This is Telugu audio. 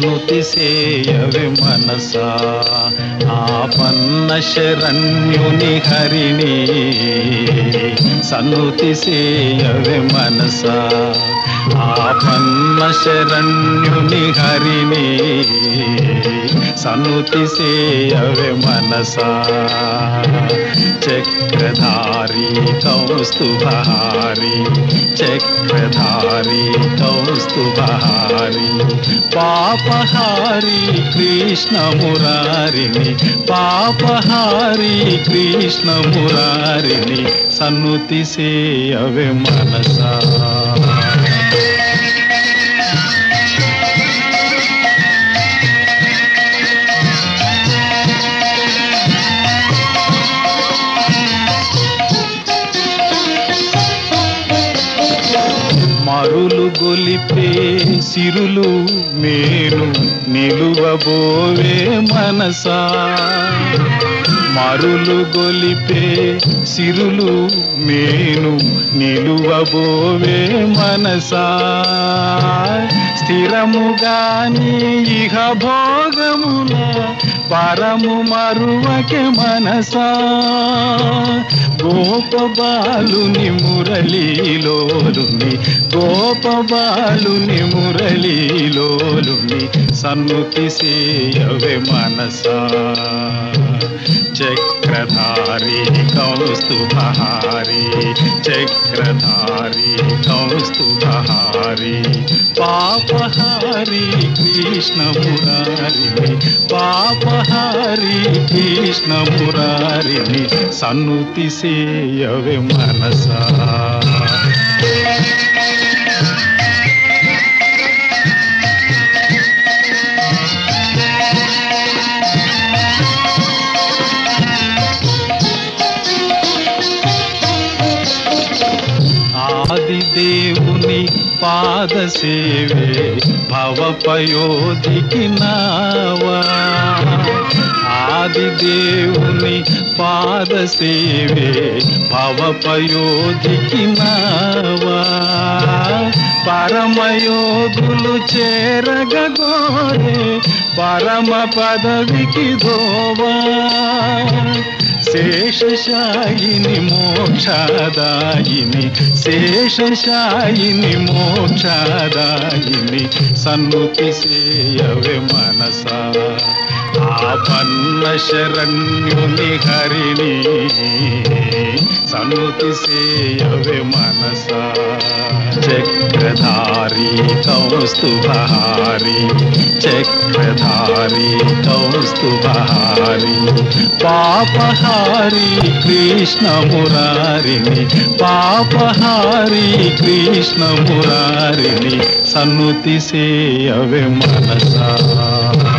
సన్నుతి సేయవి మనసా ఆపన్న శరణ్యుని హరిణి సన్నుతి సేయవి మనసా ఆపన్న శరణ్యుని హరిణి సన్నుతి సేయవి మనసా చక్రధారి కౌస్తుభహారి చక్రధారి కౌస్తుభహారి పాపహారి కృష్ణ మురారిని పాపహారి కృష్ణ మురారిని సన్నుతి సేయవే మనసా మరులు గొలిపే సిరులు మేను నిలువబోవే మనసా మరులు గొలిపే సిరులు మేను నిలువబోవే మనసా స్థిరముగాని ఇహ భోగముల పరము మరువకే మనసా గోపబాలుని మురళీలోలుని గోపబాలుని మురళీలోలుని సన్నుతి సేయవే మనసా చక్రధారి కౌస్తుభహారి చక్రధారి కౌస్తుభహారి పాపహారి కృష్ణ మురారిని పాపహారి కృష్ణ మురారిని సన్నుతి సేయవే మనసా ఆది దేవుని పాద సేవే భవపయోధికి నావా ఆది దేవుని పాద సేవే భవపయోధికి నావా పరమయోగులు చేరగోరే పరమ పదవికి దోవా శేషశాయిని మోక్షదాయిని శేషశాయిని మోక్షదాయిని సన్నుతి సేయవే మనసా ఆపన్న శరణ్యుని హరిణి సన్నుతి సేయవే మనసా చక్రధారి కౌస్తుభహారి చక్రధారి కౌస్తుభహారి పాపహారి కృష్ణ మురారిని పాపహారి కృష్ణ మురారిని సన్నుతి సేయవే మనసా